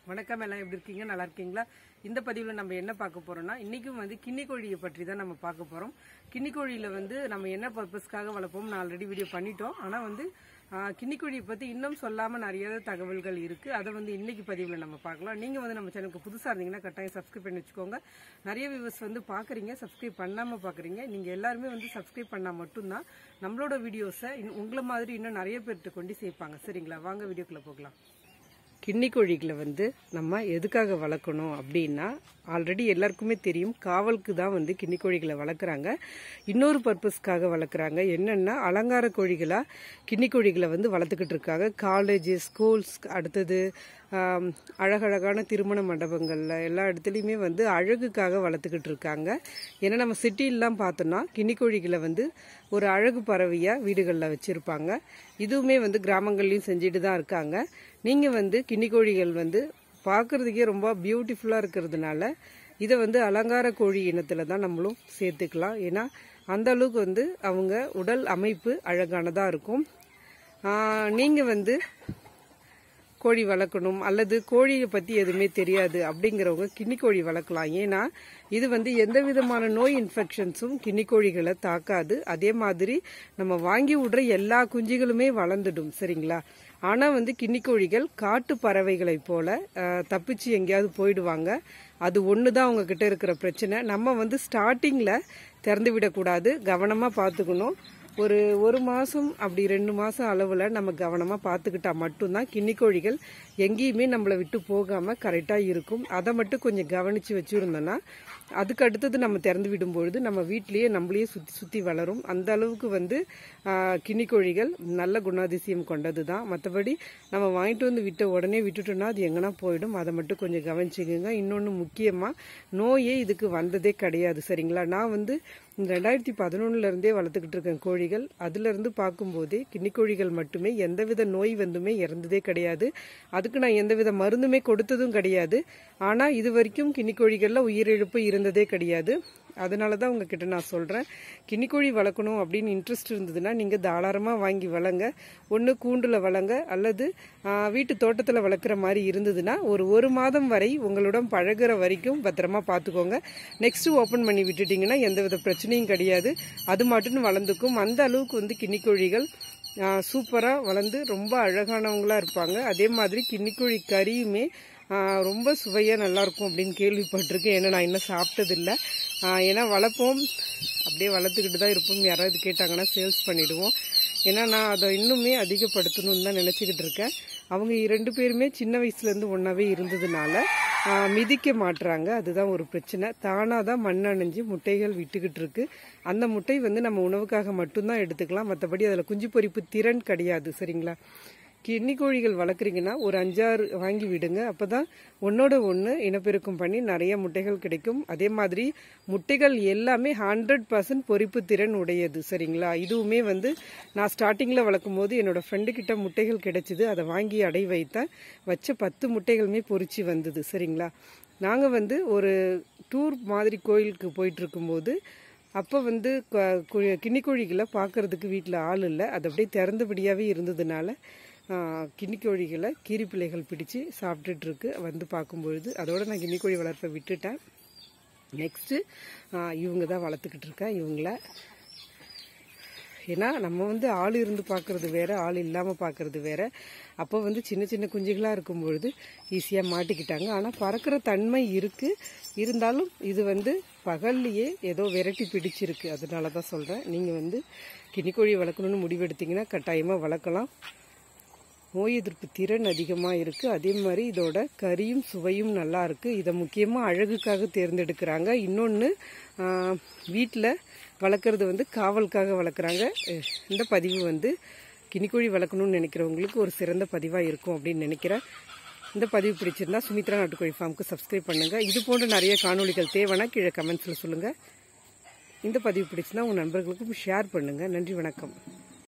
வணக்கம் எல்லாம் எப்படி இருக்கீங்க நல்லா இருக்கீங்களா இந்த பதிவில் நம்ம என்ன பார்க்க போறோம்னா இன்னைக்கும் வந்து கிண்ணி கோழியை பற்றி தான் நம்ம பார்க்க போறோம் கிண்ணி கோழியில வந்து நம்ம என்ன பர்பஸ்க்காக வளர்ப்போம் நான் ஆல்ரெடி வீடியோ பண்ணிட்டோம் ஆனால் வந்து ஆஹ், கிண்ணி கோழியை பற்றி இன்னும் சொல்லாமல் நிறைய தகவல்கள் இருக்கு அதை வந்து இன்னைக்கு பதிவில் நம்ம பார்க்கலாம் நீங்கள் வந்து நம்ம சேனலுக்கு புதுசாக இருந்தீங்கன்னா கட்டாயம் சப்ஸ்கிரைப் பண்ணி வச்சுக்கோங்க நிறைய வியூவர்ஸ் வந்து பார்க்குறீங்க சப்ஸ்கிரைப் பண்ணாமல் பார்க்குறீங்க நீங்கள் எல்லாருமே வந்து சப்ஸ்கிரைப் பண்ணால் மட்டும்தான் நம்மளோட வீடியோஸை உங்களை மாதிரி இன்னும் நிறைய பேர்கிட்ட கொண்டு சேர்ப்பாங்க சரிங்களா வாங்க வீடியோக்குள்ளே போகலாம் கிண்ணி கோழிகளை வந்து நம்ம எதுக்காக வளர்க்கணும் அப்படின்னா ஆல்ரெடி எல்லாருக்குமே தெரியும் காவலுக்கு தான் வந்து கிண்ணி கோழிகளை வளர்க்குறாங்க இன்னொரு பர்பஸ்க்காக வளர்க்குறாங்க என்னென்னா அலங்கார கோழிகளாக கிண்ணி கோழிகளை வந்து வளர்த்துக்கிட்டு இருக்காங்க காலேஜ் ஸ்கூல்ஸ் அடுத்தது ஆம், அழகழகான திருமண மண்டபங்களில் எல்லா இடத்துலையுமே வந்து அழகுக்காக வளர்த்துக்கிட்டு இருக்காங்க ஏன்னா நம்ம சிட்டிலலாம் பார்த்தோன்னா கிண்ணி கோழிகளை வந்து ஒரு அழகு பறவையாக வீடுகளில் வச்சுருப்பாங்க இதுவுமே வந்து கிராமங்கள்லையும் செஞ்சுட்டு தான் இருக்காங்க நீங்கள் வந்து கிண்ணி கோழிகள் வந்து பார்க்குறதுக்கே ரொம்ப பியூட்டிஃபுல்லாக இருக்கிறதுனால இதை வந்து அலங்கார கோழி இனத்தில் தான் நம்மளும் சேர்த்துக்கலாம் ஏன்னா அந்த அளவுக்கு வந்து அவங்க உடல் அமைப்பு அழகானதாக இருக்கும் நீங்கள் வந்து கோழி வளர்க்கணும் அல்லது கோழியை பற்றி எதுவுமே தெரியாது அப்படிங்கிறவங்க கிண்ணி கோழி வளர்க்கலாம் ஏன்னா இது வந்து எந்த விதமான நோய் இன்ஃபெக்ஷன்ஸும் கிண்ணி கோழிகளை தாக்காது அதே மாதிரி நம்ம வாங்கி விடுற எல்லா குஞ்சுகளுமே வளர்ந்துடும் சரிங்களா ஆனால் வந்து கிண்ணி கோழிகள் காட்டு பறவைகளைப் போல அஹ், தப்பிச்சு எங்கேயாவது போயிடுவாங்க அது ஒன்று தான் அவங்க கிட்ட இருக்கிற பிரச்சனை நம்ம வந்து ஸ்டார்டிங்கில் திறந்து விடக்கூடாது கவனமாக பார்த்துக்கணும் ஒரு ஒரு மாதம் அப்படி ரெண்டு மாதம் அளவில் நம்ம கவனமாக பார்த்துக்கிட்டா மட்டும்தான் கிண்ணி கோழிகள் எங்கேயுமே நம்மளை விட்டு போகாமல் கரெக்டாக இருக்கும் அதை மட்டும் கொஞ்சம் கவனித்து வச்சுருந்தோன்னா அதுக்கு அடுத்தது நம்ம திறந்து விடும்பொழுது நம்ம வீட்டிலேயே நம்மளையே சுற்றி சுற்றி வளரும் அந்த அளவுக்கு வந்து ஆஹ், கிண்ணி கோழிகள் நல்ல குணாதிசயம் கொண்டது தான் மற்றபடி நம்ம வாங்கிட்டு வந்து விட்ட உடனே விட்டுட்டோம்னா அது எங்கன்னா போயிடும் அதை மட்டும் கொஞ்சம் கவனிச்சுக்கோங்க இன்னொன்று முக்கியமாக நோயே இதுக்கு வந்ததே கிடையாது சரிங்களா நான் வந்து ரெண்டாயிரத்தி பதினொன்னுல இருந்தே வளர்த்துக்கிட்டு இருக்கேன் கோழிகள் அதுல இருந்து பார்க்கும்போதே கிண்ணி கோழிகள் மட்டுமே எந்தவித நோய் வந்துமே இறந்ததே கிடையாது அதுக்கு நான் எந்தவித மருந்துமே கொடுத்ததும் கிடையாது ஆனா இது வரைக்கும் கிண்ணி கோழிகள்ல உயிரிழப்பு இருந்ததே கிடையாது அதனால தான் உங்ககிட்ட நான் சொல்கிறேன் கிண்ணிக்கோழி வளர்க்கணும் அப்படின்னு இன்ட்ரெஸ்ட் இருந்ததுன்னா நீங்கள் தாராளமாக வாங்கி வளங்க ஒன்று கூண்டில் வளங்க அல்லது ஆ, வீட்டு தோட்டத்தில் வளர்க்குற மாதிரி இருந்ததுன்னா ஒரு ஒரு மாதம் வரை உங்களுடன் பழகுற வரைக்கும் பத்திரமா பார்த்துக்கோங்க நெக்ஸ்ட்டு ஓப்பன் பண்ணி விட்டுட்டிங்கன்னா எந்தவித பிரச்சனையும் கிடையாது அது மட்டும் வளர்ந்துக்கும் அந்த அளவுக்கு வந்து கிண்ணிக்கோழிகள் சூப்பராக வளர்ந்து ரொம்ப அழகானவங்களா இருப்பாங்க அதே மாதிரி கிண்ணிக்கோழி கறியுமே ஆ, ரொம்ப சுவையாக நல்லாயிருக்கும் அப்படின்னு கேள்விப்பட்டிருக்கேன் ஏன்னா நான் இன்னும் சாப்பிட்டதில்லை ஏன்னா வளர்ப்போம் அப்படியே வளர்த்துக்கிட்டு தான் இருப்போம் யாராவது கேட்டாங்கன்னா சேல்ஸ் பண்ணிடுவோம் ஏன்னா நான் அதை இன்னுமே அதிகப்படுத்தணும்னு தான் நினச்சிக்கிட்டு இருக்கேன் அவங்க ரெண்டு பேருமே சின்ன வயசுலேருந்து ஒன்றாவே இருந்ததுனால ஆ, மிதிக்க மாட்டுறாங்க அதுதான் ஒரு பிரச்சனை தானாக தான் மண் அணைஞ்சு முட்டைகள் விட்டுக்கிட்டு இருக்கு அந்த முட்டை வந்து நம்ம உணவுக்காக மட்டும்தான் எடுத்துக்கலாம் மற்றபடி அதில் குஞ்சு பொரிப்பு திறன் கிடையாது சரிங்களா கிண்ணி கோழிகள் வளர்க்குறீங்கன்னா ஒரு அஞ்சாறு வாங்கி விடுங்க அப்போ தான் ஒன்றோட ஒன்று இனப்பெருக்கம் பண்ணி நிறைய முட்டைகள் கிடைக்கும் அதே மாதிரி முட்டைகள் எல்லாமே ஹண்ட்ரட் பர்சன்ட் பொரிப்பு திறன் உடையது சரிங்களா இதுவுமே வந்து நான் ஸ்டார்டிங்கில் வளர்க்கும் போது என்னோட ஃப்ரெண்டு கிட்ட முட்டைகள் கிடைச்சிது அதை வாங்கி அடை வைத்தேன் வச்ச பத்து முட்டைகளுமே பொரிச்சு வந்தது சரிங்களா நாங்கள் வந்து ஒரு டூர் மாதிரி கோயிலுக்கு போயிட்டு இருக்கும்போது அப்போ வந்து க- கு- கிண்ணி கோழிகளை பார்க்கறதுக்கு வீட்டில் ஆள் இல்லை அது அப்படியே திறந்தபடியாகவே இருந்ததுனால ஆ, கிண்ணி கோழிகளை கீரி பிள்ளைகள் பிடிச்சு சாப்பிட்டுட்டு இருக்கு வந்து பார்க்கும்பொழுது அதோட நான் கிண்ணி கோழி வளர்ப்பை விட்டுட்டேன் நெக்ஸ்ட்டு இவங்க தான் வளர்த்துக்கிட்டு இருக்கேன் இவங்கள ஏன்னா நம்ம வந்து ஆள் இருந்து பார்க்கறது வேற ஆள் இல்லாமல் பார்க்கறது வேற அப்போ வந்து சின்ன சின்ன குஞ்சுகளாக இருக்கும் பொழுது ஈஸியாக மாட்டிக்கிட்டாங்க ஆனால் பறக்கிற தன்மை இருக்கு இருந்தாலும் இது வந்து பகல்லையே ஏதோ விரட்டி பிடிச்சிருக்கு அதனால தான் சொல்கிறேன் நீங்கள் வந்து கினிக்கோழி வளர்க்கணும்னு முடிவெடுத்தீங்கன்னா கட்டாயமாக வளர்க்கலாம் நோய் எதிர்ப்பு திறன் அதிகமாக இருக்குது அதே மாதிரி இதோட கறியும் சுவையும் நல்லா இருக்குது இதை முக்கியமாக அழகுக்காக தேர்ந்தெடுக்கிறாங்க இன்னொன்று வீட்டில் வளர்க்குறது வந்து காவலுக்காக வளர்க்குறாங்க அஹ் இந்த பதிவு வந்து கினிக்கோழி வளர்க்கணும்னு நினைக்கிறவங்களுக்கு ஒரு சிறந்த பதிவாக இருக்கும் அப்படின்னு நினைக்கிறேன் இந்த பதிவு பிடிச்சிருந்தா சுமித்ரா நாட்டுக்கோழி ஃபார்முக்கு சப்ஸ்கிரைப் பண்ணுங்கள் இது போன்ற நிறைய காணொளிகள் தேவைன்னா கீழே கமெண்ட்ஸில் சொல்லுங்கள் இந்த பதிவு பிடிச்சிருந்தா உங்கள் நண்பர்களுக்கும் ஷேர் பண்ணுங்கள் நன்றி வணக்கம்